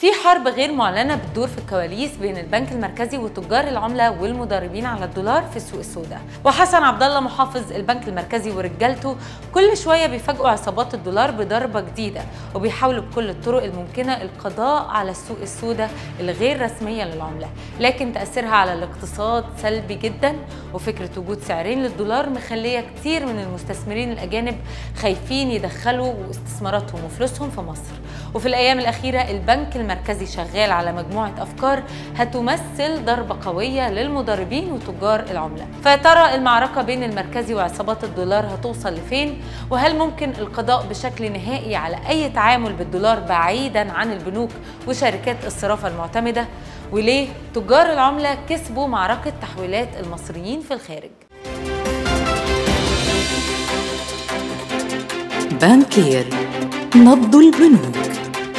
في حرب غير معلنه بتدور في الكواليس بين البنك المركزي وتجار العمله والمضاربين على الدولار في السوق السوداء وحسن عبد الله محافظ البنك المركزي ورجالته كل شويه بيفاجئوا عصابات الدولار بضربه جديده وبيحاولوا بكل الطرق الممكنه القضاء على السوق السوداء الغير رسميه للعمله لكن تاثيرها على الاقتصاد سلبي جدا وفكره وجود سعرين للدولار مخليه كتير من المستثمرين الاجانب خايفين يدخلوا استثماراتهم وفلوسهم في مصر وفي الايام الاخيره البنك المركزي شغال على مجموعه افكار هتمثل ضربه قويه للمضاربين وتجار العمله فيا ترى المعركه بين المركزي وعصابات الدولار هتوصل لفين وهل ممكن القضاء بشكل نهائي على اي تعامل بالدولار بعيدا عن البنوك وشركات الصرافه المعتمده وليه تجار العمله كسبوا معركه تحويلات المصريين في الخارج بانكير نبض البنوك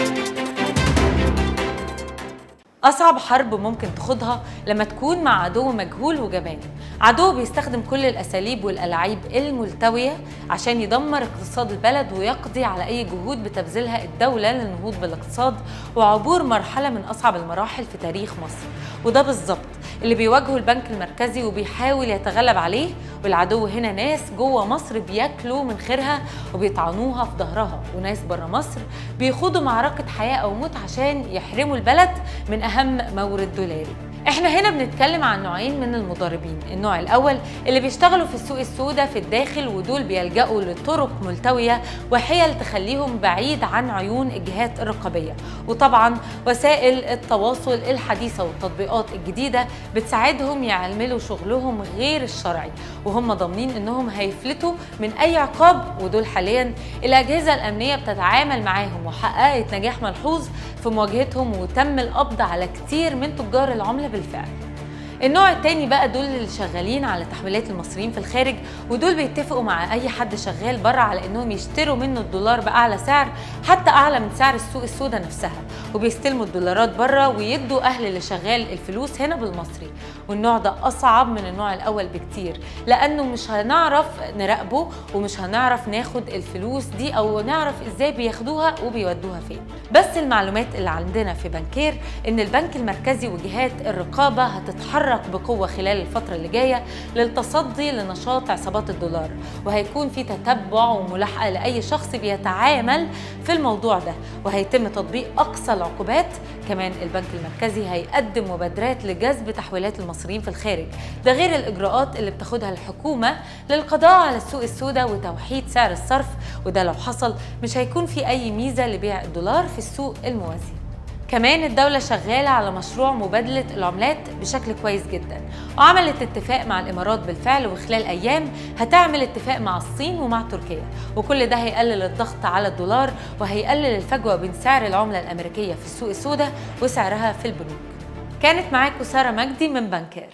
أصعب حرب ممكن تخوضها لما تكون مع عدو مجهول وجبان عدو بيستخدم كل الأساليب والألاعيب الملتوية عشان يدمر اقتصاد البلد ويقضي على أي جهود بتبذلها الدولة للنهوض بالاقتصاد وعبور مرحلة من أصعب المراحل في تاريخ مصر وده بالظبط اللي بيواجهه البنك المركزي وبيحاول يتغلب عليه والعدو هنا ناس جوه مصر بياكلوا من خيرها وبيطعنوها في ظهرها وناس بره مصر بيخوضوا معركة حياة أو موت عشان يحرموا البلد من أهم مورد دولاري احنا هنا بنتكلم عن نوعين من المضاربين النوع الاول اللي بيشتغلوا في السوق السوداء في الداخل ودول بيلجأوا لطرق ملتوية وحيل تخليهم بعيد عن عيون الجهات الرقابية وطبعا وسائل التواصل الحديثة والتطبيقات الجديدة بتساعدهم يعملوا شغلهم غير الشرعي وهم ضامنين انهم هيفلتوا من اي عقاب ودول حاليا الاجهزة الامنية بتتعامل معاهم وحققت نجاح ملحوظ في مواجهتهم وتم القبض على كتير من تجار العملة بالفعل النوع التاني بقى دول اللي شغالين على تحويلات المصريين في الخارج ودول بيتفقوا مع اي حد شغال بره على انهم يشتروا منه الدولار باعلى سعر حتى اعلى من سعر السوق السوداء نفسها وبيستلموا الدولارات بره ويدوا اهل اللي شغال الفلوس هنا بالمصري والنوع ده اصعب من النوع الاول بكتير لانه مش هنعرف نراقبه ومش هنعرف ناخد الفلوس دي او نعرف ازاي بياخدوها وبيودوها فين بس المعلومات اللي عندنا في بنكير ان البنك المركزي وجهات الرقابه هتتحرك هتتحرك بقوه خلال الفتره اللي جايه للتصدي لنشاط عصابات الدولار وهيكون في تتبع وملاحقه لاي شخص بيتعامل في الموضوع ده وهيتم تطبيق اقصى العقوبات كمان البنك المركزي هيقدم مبادرات لجذب تحويلات المصريين في الخارج ده غير الاجراءات اللي بتاخدها الحكومه للقضاء على السوق السوداء وتوحيد سعر الصرف وده لو حصل مش هيكون في اي ميزه لبيع الدولار في السوق الموازي كمان الدولة شغالة على مشروع مبادلة العملات بشكل كويس جدا وعملت اتفاق مع الإمارات بالفعل وخلال أيام هتعمل اتفاق مع الصين ومع تركيا وكل ده هيقلل الضغط على الدولار وهيقلل الفجوة بين سعر العملة الأمريكية في السوق السوداء وسعرها في البنوك كانت معاكم سارة مجدي من بانكير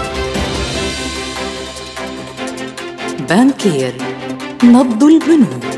بانكير نبض البنوك